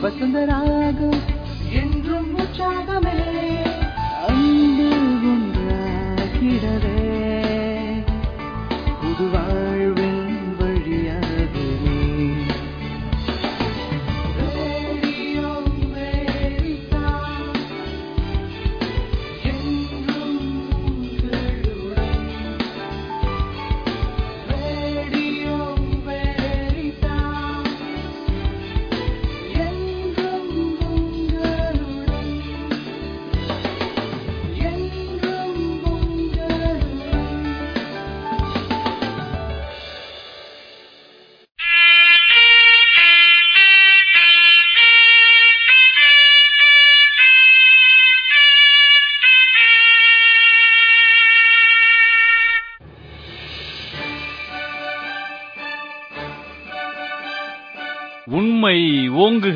வசந்தராகம் என்றும் உற்சாகமே அன்பு ஒன்றாகிடவே புது வாழ்வின் வழியாகவே ரேடியோ அமெரிக்கா, என்றும் உங்களுடன். ரேடியோ அமெரிக்கா, என்றும் உங்களுடன். என்றும் உங்களுடன். உண்மை ஓங்குக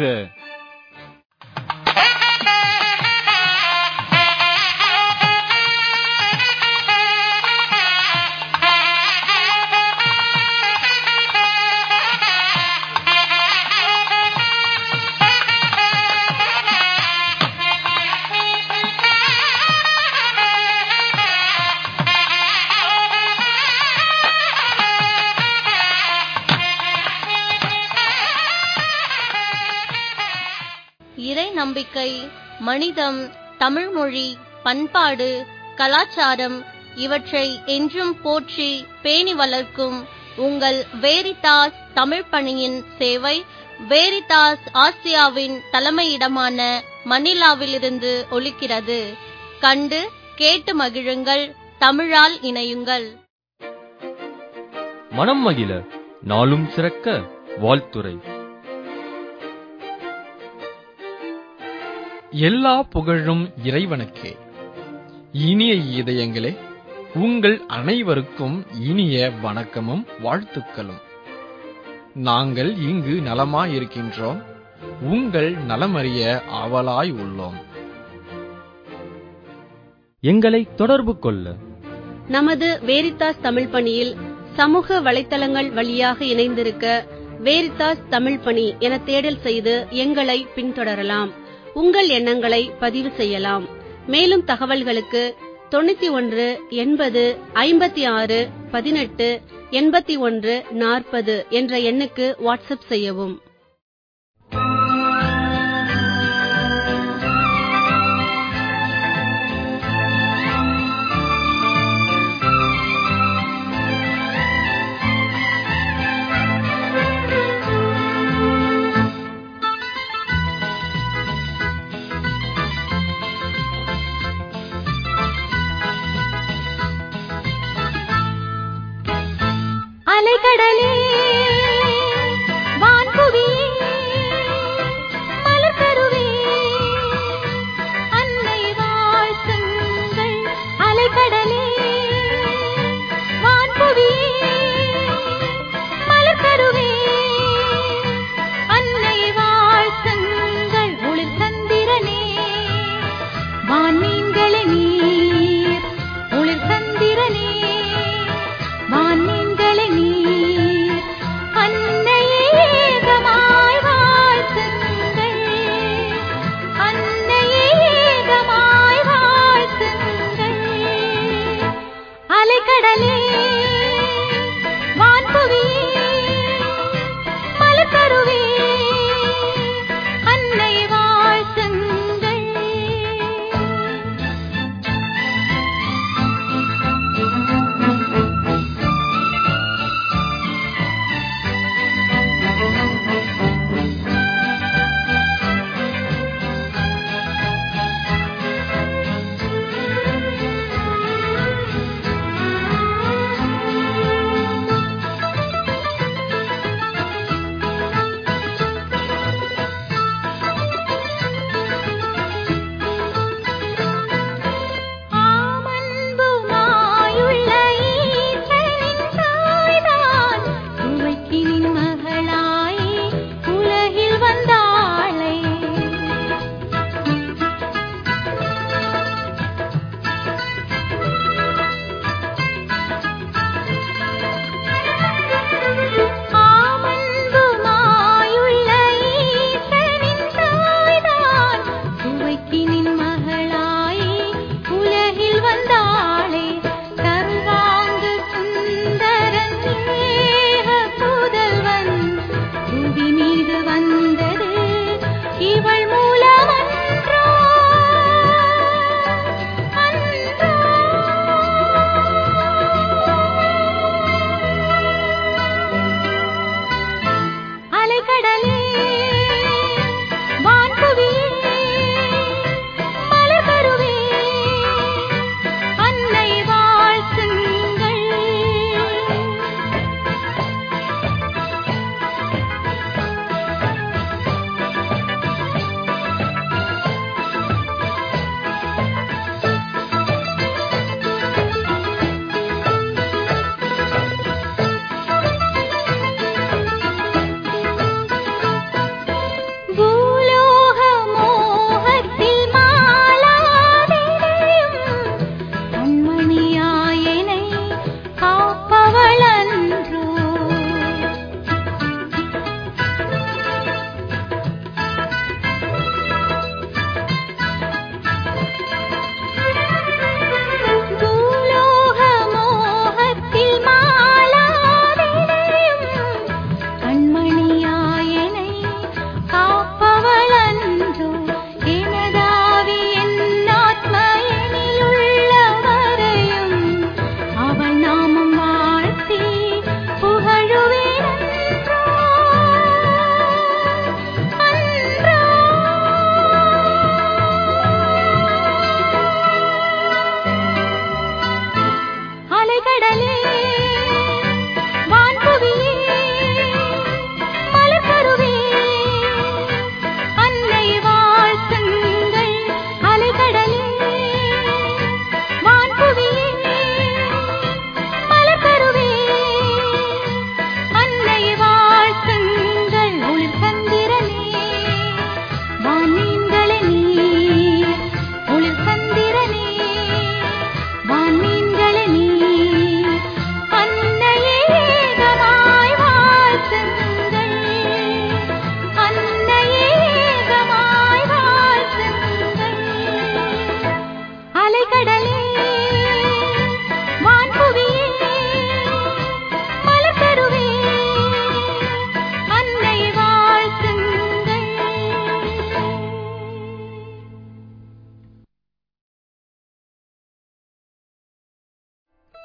இறை நம்பிக்கை மனிதம் தமிழ்மொழி பண்பாடு கலாச்சாரம் இவற்றை என்றும் போற்றி பேணி வளர்க்கும் உங்கள் வேரிதாஸ் தமிழ் பணியின் சேவை வேரிதாஸ் ஆசியாவின் தலைமையிடமான மணிலாவிலிருந்து ஒலிக்கிறது கண்டு கேட்டு மகிழுங்கள் தமிழால் இணையுங்கள் மனம் மகிழ நாளும் சிறக்க வாழ்த்துரை எல்லா புகழும் இறைவனுக்கே இனிய இதயங்களே உங்கள் அனைவருக்கும் இனிய வணக்கமும் வாழ்த்துக்களும் நாங்கள் இங்கு நலமாயிருக்கின்றோம் உங்கள் நலமறிய ஆவலாய் உள்ளோம் எங்களை தொடர்பு கொள்ள நமது வேரித்தாஸ் தமிழ் பணியில் சமூக வலைத்தளங்கள் வழியாக இணைந்திருக்க வேரித்தாஸ் தமிழ் பணி என தேடல் செய்து எங்களை பின்தொடரலாம் உங்கள் எண்ணங்களை பதிவு செய்யலாம் மேலும் தகவல்களுக்கு தொண்ணூத்தி ஒன்று எண்பது ஐம்பத்தி ஆறு பதினெட்டு எண்பத்தி ஒன்று நாற்பது என்ற எண்ணுக்கு வாட்ஸ்அப் செய்யவும் அலைகடலே வான்புவியே மலர்கருவே அன்னை வாழ்த்துங்கள் அலைகடலே வான்புவியே மலர்கருவே அன்னை வாழ்த்துங்கள் ஒளிர் சந்திரனே வான்மீன்களே நீர் ஒளிர் சந்திரனே வான்மீன்களே நீர்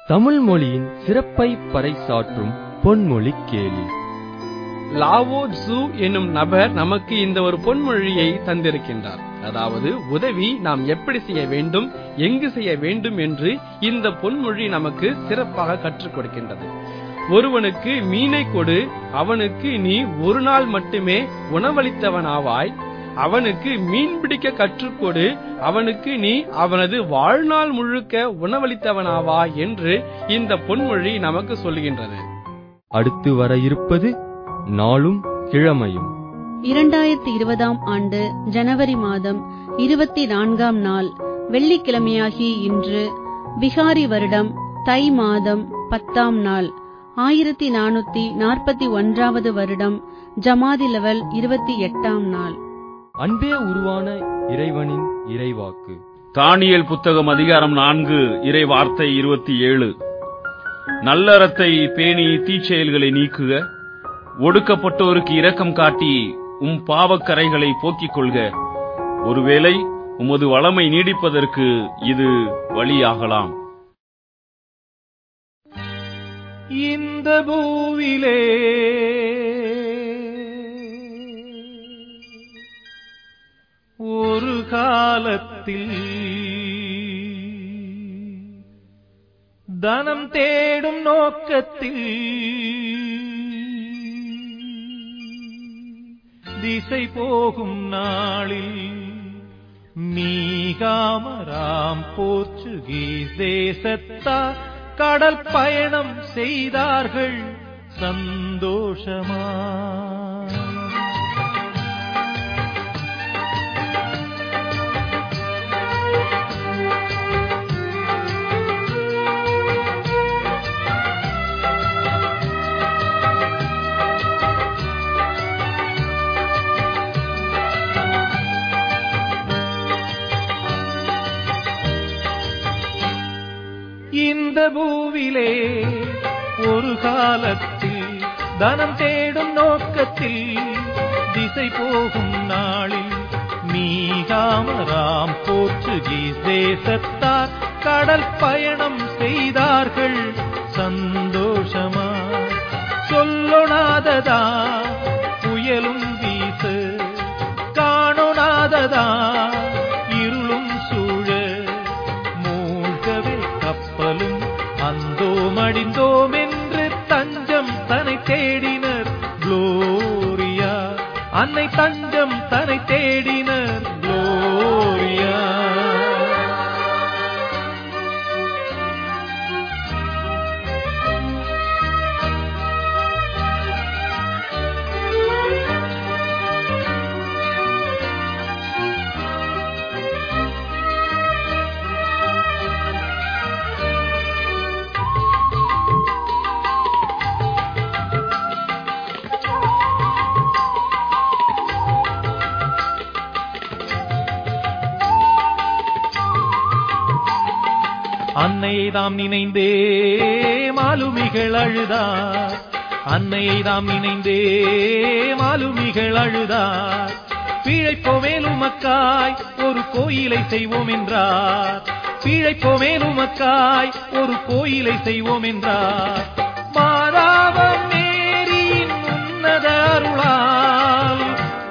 தமிழ் மொழியின் சிறப்பை பறைசாற்றும் பொன்மொழி கேளி லாவோ ஜூ என்னும் நபர் நமக்கு இந்த ஒரு பொன்மொழியை தந்திருக்கின்றார் அதாவது உதவி நாம் எப்படி செய்ய வேண்டும் எங்கு செய்ய வேண்டும் என்று இந்த பொன்மொழி நமக்கு சிறப்பாக கற்றுக் கொடுக்கின்றது ஒருவனுக்கு மீனை கொடு அவனுக்கு நீ ஒரு நாள் மட்டுமே உணவளித்தவனாவாய் அவனுக்கு மீன் பிடிக்க கற்றுக்கொடு அவனுக்கு நீ அவனது வாழ்நாள் முழுக்க உணவளித்தவனாவா என்று இந்த பொன்மொழி நமக்கு சொல்கின்றது அடுத்து வர இருப்பது நாளும் கிழமையும் இரண்டாயிரத்தி இருபதாம் ஆண்டு ஜனவரி மாதம் இருபத்தி நான்காம் நாள் வெள்ளிக்கிழமையாகி இன்று பிகாரி வருடம் தை மாதம் பத்தாம் நாள் ஆயிரத்தி நானூத்தி நாற்பத்தி ஒன்றாவது வருடம் ஜமாதி லெவல் இருபத்தி எட்டாம் நாள் அன்பே உருவான இறைவனின் இறைவாக்கு தானியல் புத்தகம் அதிகாரம் நான்கு இறை வார்த்தை இருபத்தி ஏழு நல்லறத்தை பேணி தீச்செயல்களை நீக்குக ஒடுக்கப்பட்டோருக்கு இரக்கம் காட்டி உம் பாவக்கரைகளை போக்கிக் கொள்க ஒருவேளை உமது வளமை நீடிப்பதற்கு இது வழியாகலாம் இந்த பூவிலே ஒரு காலத்தில் தனம் தேடும் நோக்கத்தில் திசை போகும் நாளில் மீகாமராம் போர்ச்சுகீஸ் தேசத்தார் கடல் பயணம் செய்தார்கள் சந்தோஷமா இந்த பூவிலே ஒரு காலத்தில் தனம் தேடும் நோக்கத்தில் திசை போகும் நாளில் மீகாமராம் போர்ச்சுகீஸ் தேசத்தார் கடல் பயணம் செய்தார்கள் சந்தோஷமா சொல்லொணாததா புயலும் வீசு காணொணாததா இருளும் சூழ மூழ்கவே கப்பலும் அந்தோ மடிந்தோம் என்று தஞ்சம் தன்னை தேடினர் குளோரியா அன்னை தஞ்சம் தன்னை தேடினர் குளோரியா அன்னையை தாம் நினைந்தே மாலுமிகள் அழுதார் அன்னையை தாம் நினைந்தே மாலுமிகள் அழுதார் பிழைப்போமேலுமக்காய் ஒரு கோயிலை செய்வோம் என்றார் பிழைப்போமேலுமக்காய் ஒரு கோயிலை செய்வோம் என்றார் மாதாவம் மேரியின் உன்னத அருளால்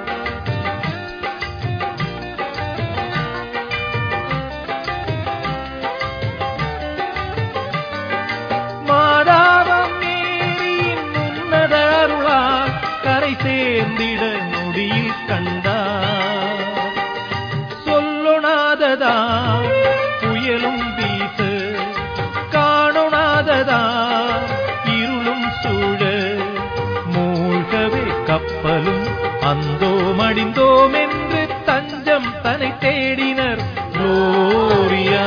மாதாவம் மேரியின் உன்னத அருளால் கரை சேர்ந்திட நொடியில் கண்டார் சொல்லொணாததா புயலும் வீசு காணொணாததா இருளும் சூழ மூழ்கவே கப்பலும் அந்தோ மடிந்தோம் என்று தஞ்சம் தன்னை தேடினர் குளோரியா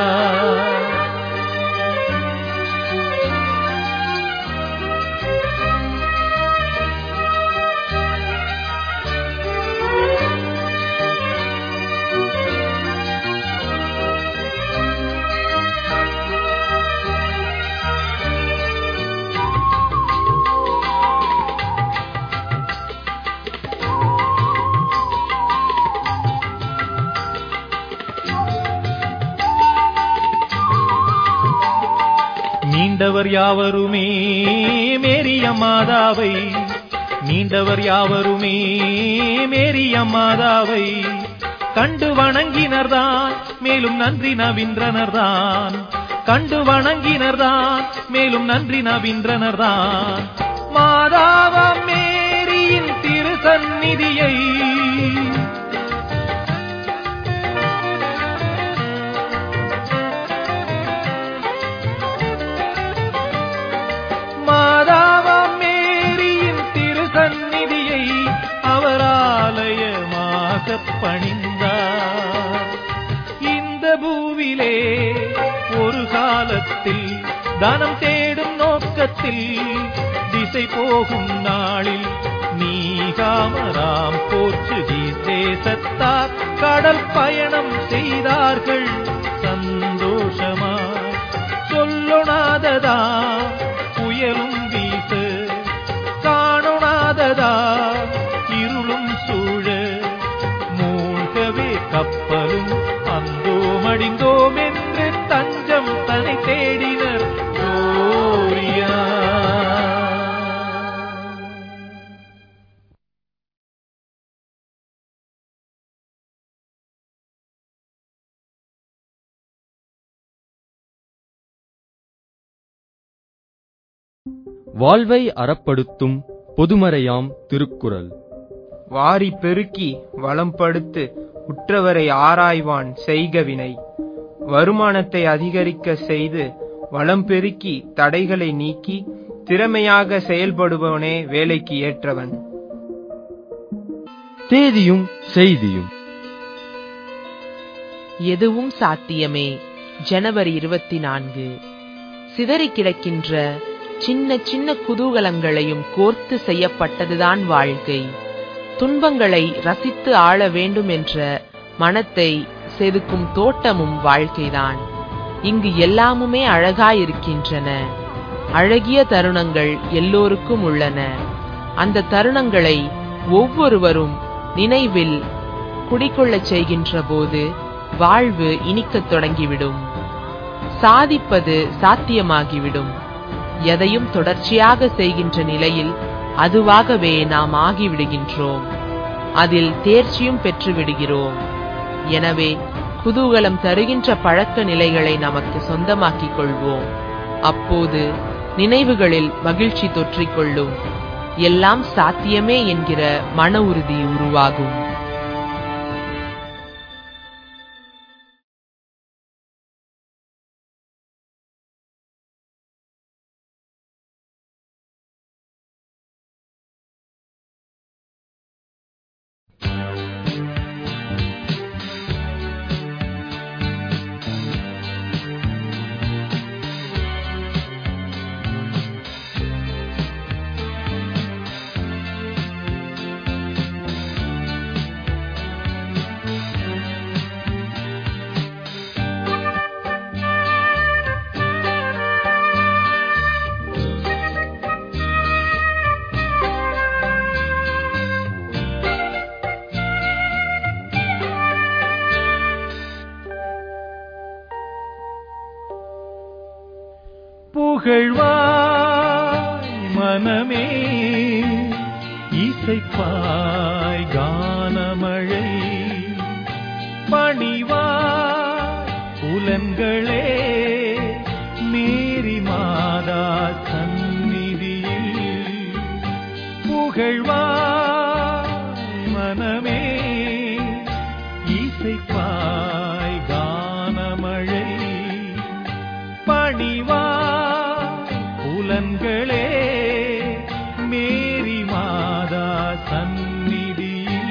மீண்டவர் யாவருமே மேரிய மாதாவை மீண்டவர் யாவருமே மேரிய மாதாவை கண்டு வணங்கினர்தான் மேலும் நன்றி நவின்றனர்தான் கண்டு வணங்கினர்தான் மேலும் நன்றி நவின்றனர்தான் மாதாவாம் மேரியின் திரு சந்நிதியை மாதாவாம் மேரியின் திரு சந்நிதியை அவர் ஆலயமாக பணிந்தார் இந்த பூவிலே ஒரு காலத்தில் தனம் தேடும் நோக்கத்தில் திசை போகும் நாளில் நீகாமராம் போர்ச்சுகீஸ் தேசத்தார் கடல் பயணம் செய்தார்கள் சந்தோஷமாய் சொல்லொணாததா புயலும் வீச காணொணாததா இருளும் சூழ மூழ்கவே கப்பலும் அந்தோ மடிந்தோம் என்று தஞ்சம் தனை தேடினர் gloria. வாழ்வை அறப்படுத்தும் பொதுமறையாம் திருக்குறள் வாரி பெருக்கி வளம்படுத்து உற்றவரை ஆராய்வான் செய்கவினை வருமானத்தை அதிகரிக்க செய்து வளம் பெருக்கி தடைகளை நீக்கி திறமையாக செயல்படுபவனே வேலைக்கு ஏற்றவன் தேதியும் செய்தியும் எதுவும் சாத்தியமே ஜனவரி இருபத்தி நான்கு சிதறி கிடக்கின்ற சின்ன சின்ன குதூகலங்களையும் கோர்த்து செய்யப்பட்டதுதான் வாழ்க்கை துன்பங்களை ரசித்து ஆள வேண்டும் என்ற மனத்தை செதுக்கும் தோட்டமும் வாழ்க்கைதான் இங்கு எல்லாமுமே அழகாயிருக்கின்றன அழகிய தருணங்கள் எல்லோருக்கும் உள்ளன அந்த தருணங்களை ஒவ்வொருவரும் நினைவில் குடிக்கொள்ளச் செய்கின்ற போது வாழ்வு இனிக்கத் தொடங்கிவிடும் சாதிப்பது சாத்தியமாகிவிடும் எதையும் தொடர்ச்சியாக செய்கின்ற நிலையில் அதுவாகவே நாம் ஆகிவிடுகின்றோம் அதில் தேர்ச்சியும் பெற்று விடுகிறோம் எனவே குதூகலம் தருகின்ற பழக்க நிலைகளை நமக்கு சொந்தமாக்கிக் கொள்வோம் அப்போது நினைவுகளில் மகிழ்ச்சி தொற்றிக்கொள்ளும் எல்லாம் சாத்தியமே என்கிற மன உறுதி உருவாகும் புகழ்வாய் மனமே இசைப்பாய் கானமழை பணிவாய் புலன்களே மேரி மாதா சந்நிதியில் புகழ்வாய் மனமே இசைப்பாய் கானமழை பணிவாய் புலன்களே மேரி மாதா சந்நிதியில்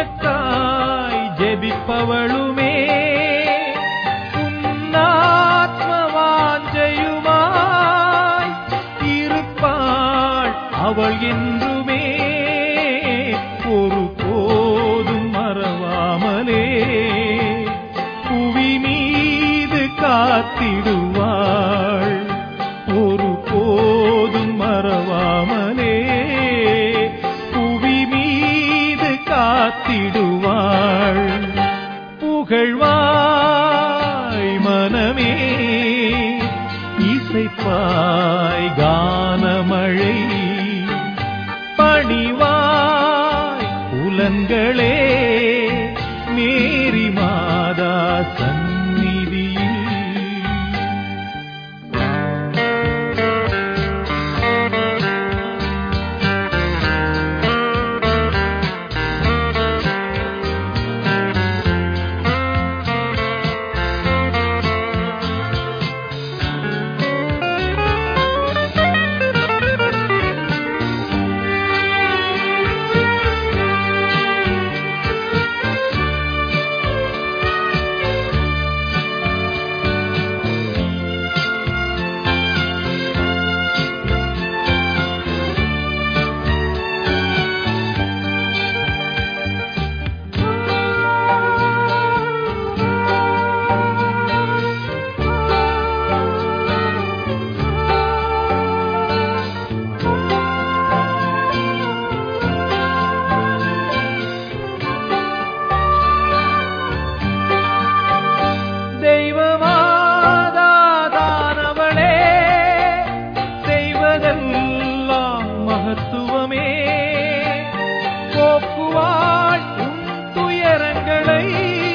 உனக்காய் ஜெபிப்பவளுமே உன்னாத்ம வாஞ்சையுமாய் இருப்பாள் அவள் என்றுமே ஒரு போதும் மறவாமலே புவி மீது காத்திடுவாள் ஒரு போதும் மறவாமலே புவி மீது காத்திடுவாள் புகழ்வாய் மனமே இசைப்பாய் கானமழை பணிவாய் புலன்களே மேரி மாதா சந்நிதியில் தெய்வமாதானவளே செய்வதெல்லாம் மகத்துவமே போக்குவாள் உன் துயரங்களை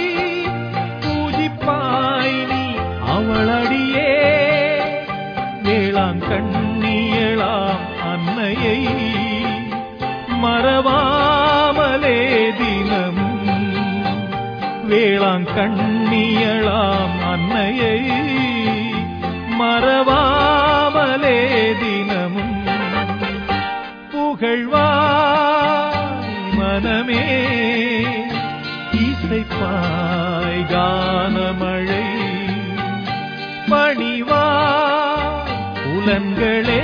பூஜிப்பாய் நீ அவளடியே வேளாண் கண்ணியளாம் அன்னையை மறவாமலே தினமும் வேளாண் கண்ணியளாம் அன்னையை மறவாமலே தினமும் புகழ்வாய் மனமே இசைப்பாய் கானமழை பணிவாய் புலன்களே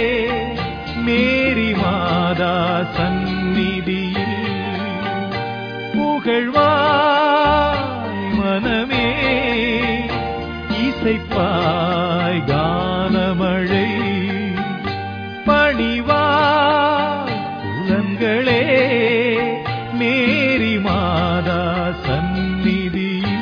மேரி மாதா சந்நிதியில் புகழ்வாய் மனமே இசைப்பாய் கானமழை பணிவாய் புலன்களே மேரி மாதா சந்நிதியில்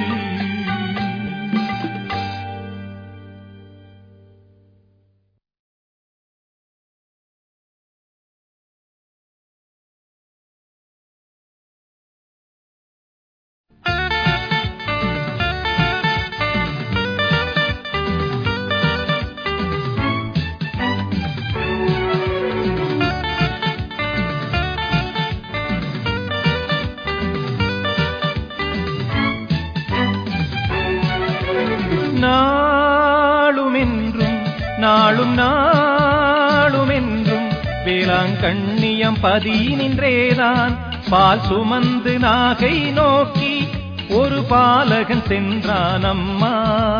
நாளும் என்றும் நாளும் நாளும் என்றும் வேளாங்கண்ணியம் பதி நின்றேதான் பால் சுமந்து நாகை நோக்கி ஒரு பாலகன் சென்றான் அம்மா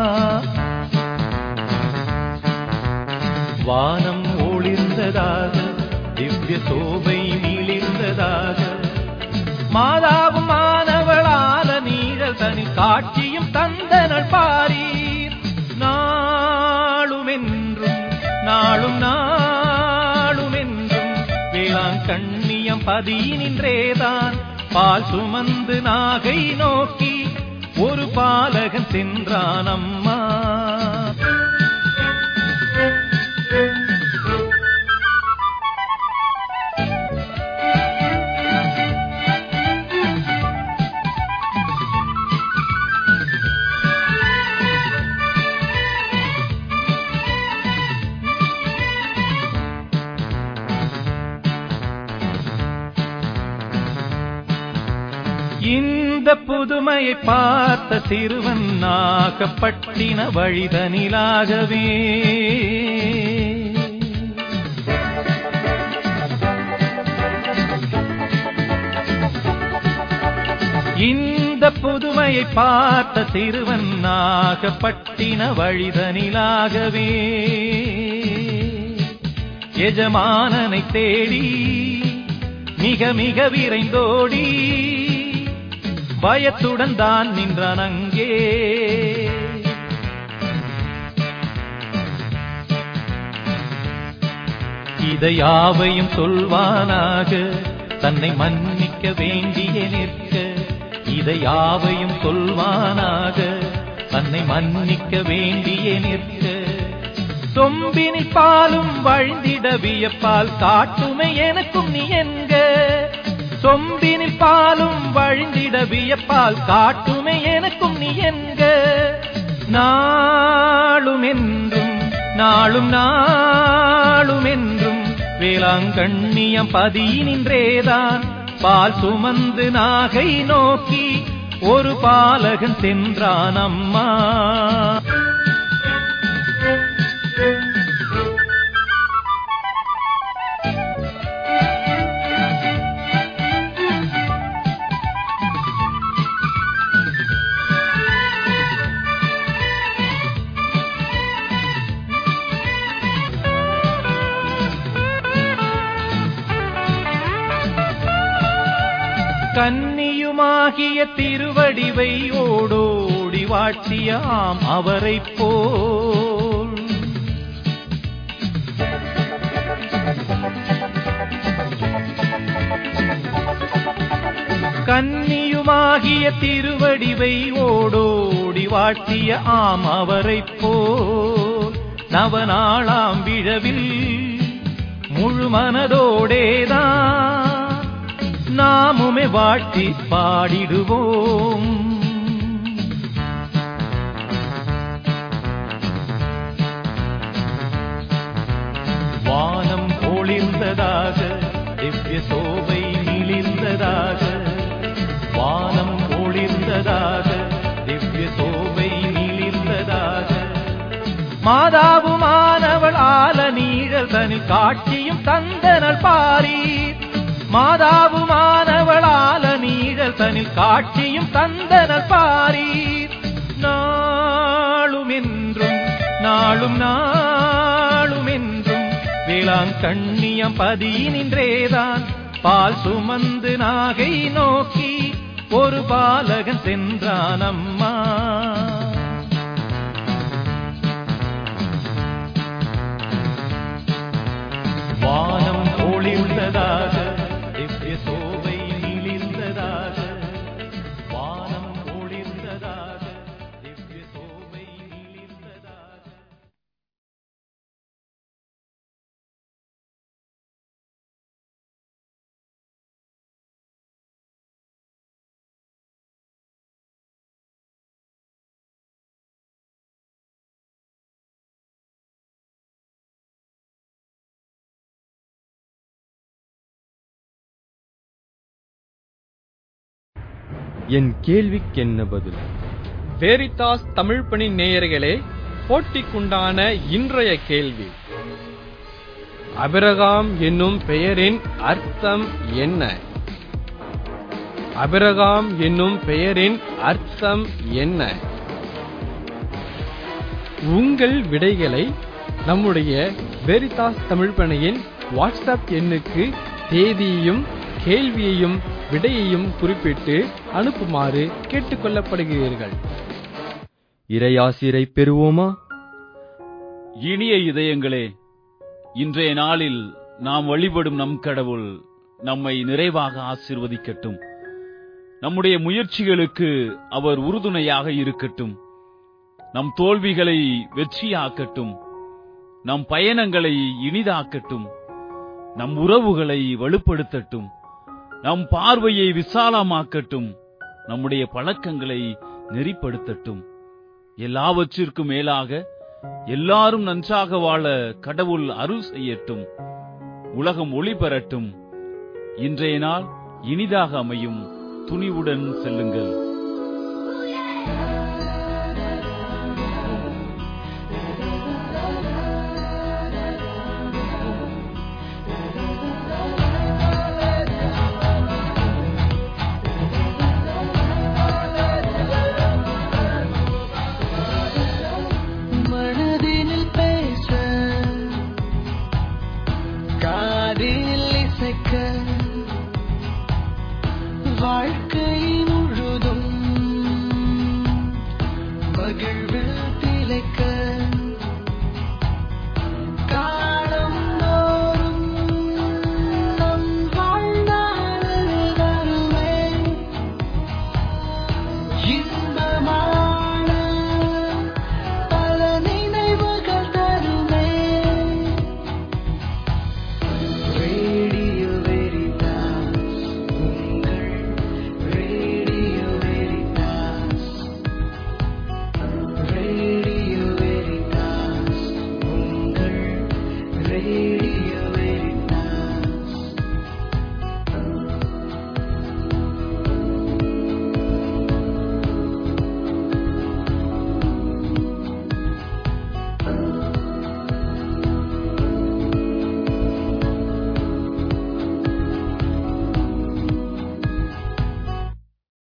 வானம் ஒளிர்ந்ததாக திவ்ய சோபை மிளிர்ந்ததாக மாதாவும் மாணவளால நீழல் தனி காட்சியும் தந்தனள் பாரீர் நாளும் என்றும் நாளும் நாளும் என்றும் வேளாங்கண்ணியம் பதி நின்றேதான் பால் சுமந்து நாகை நோக்கி ஒரு பாலகன் சென்றான் அம்மா இந்த புதுமையை பார்த்த சிறுவன் நாகப்பட்டின வழிதனிலாகவே இந்த புதுமையை பார்த்த சிறுவன் நாகப்பட்டின வழிதனிலாகவே எஜமானனை தேடி மிக மிக விரைந்தோடி பயத்துடன் தான் நின்றான் அங்கே இதை யாவையும் சொல்வானாக தன்னை மன்னிக்க வேண்டிய நிற்க இதை யாவையும் சொல்வானாக தன்னை மன்னிக்க வேண்டிய நிற்க சொம்பினில் பாலும் வழிந்திட வியப்பால் காட்டுமை எனக்கும் நீ என்க சொம்பினில் பாலும் வழிந்திட வியப்பால் காட்டுமை எனக்கும் நீ என்க நாளும் என்றும் நாளும் நாளும் என்றும் வேளாங்கண்ணியம் பதியினின்றேதான் பால் சுமந்து நாகை நோக்கி ஒரு பாலகன் சென்றான் அம்மா கன்னியுமாகிய திருவடிவை ஓடோடி வாட்டிய ஆம் அவரைப் போல் கன்னியுமாகிய திருவடிவை ஓடோடி வாட்டிய ஆம் அவரைப் போல் நவநாளாம் விழவில் முழு மனதோடேதான் நாமுமே வாழ்த்தி பாடிடுவோம் வானம் ஒளிர்ந்ததாக திவ்ய சோபை மிளிர்ந்ததாக வானம் ஒளிர்ந்ததாக திவ்ய சோபை மிளிர்ந்ததாக மாதாவுமானவள் ஆல நீழல் தனில் காட்சியும் தந்தனல் பாரீர் மாதாவுமானவளால நீழல் தனில் காட்சியும் தந்தனல் பாரீர் நாளும் என்றும் நாளும் நாளும் என்றும் வேளாங்கண்ணியம் பதியினின்றேதான் பால் சுமந்து நாகை நோக்கி ஒரு பாலகன் சென்றான் அம்மா வானம் ஒளிர்ந்ததாக திவ்ய சோவை மிளிர்ந்ததாக வானம் ஒளிர்ந்ததாக திவ்ய சோவை மிளிர்ந்ததாக என் கேள்விக்கென்ன பதில் வேரித்தாஸ் தமிழ் பணி நேயர்களே போட்டிக்குண்டான இன்றைய கேள்வி அபிரகாம் என்னும் பெயரின் அர்த்தம் என்ன அபிரகாம் என்னும் பெயரின் அர்த்தம் என்ன உங்கள் விடைகளை நம்முடைய வெரிதாஸ் தமிழ் பணியின் வாட்ஸ்அப் எண்ணுக்கு தேதியையும் கேள்வியையும் விடையையும் குறிப்பிட்டு அனுப்புமாறு கேட்டுக்கொள்ளப்படுகிறீர்கள் இறையாசிரை பெறுவோமா இனிய இதயங்களே இன்றைய நாளில் நாம் வழிபடும் நம் கடவுள் நம்மை நிறைவாக ஆசீர்வதிக்கட்டும் நம்முடைய முயற்சிகளுக்கு அவர் உறுதுணையாக இருக்கட்டும் நம் தோல்விகளை வெற்றியாக்கட்டும் நம் பயணங்களை இனிதாக்கட்டும் நம் உறவுகளை வலுப்படுத்தட்டும் நம் பார்வையை விசாலமாக்கட்டும் நம்முடைய பழக்கங்களை நெறிப்படுத்தட்டும் எல்லாவற்றிற்கும் மேலாக எல்லாரும் நன்றாக வாழ கடவுள் அருள் செய்யட்டும் உலகம் ஒளி பெறட்டும் இன்றைய நாள் இனிதாக அமையும் துணிவுடன் செல்லுங்கள்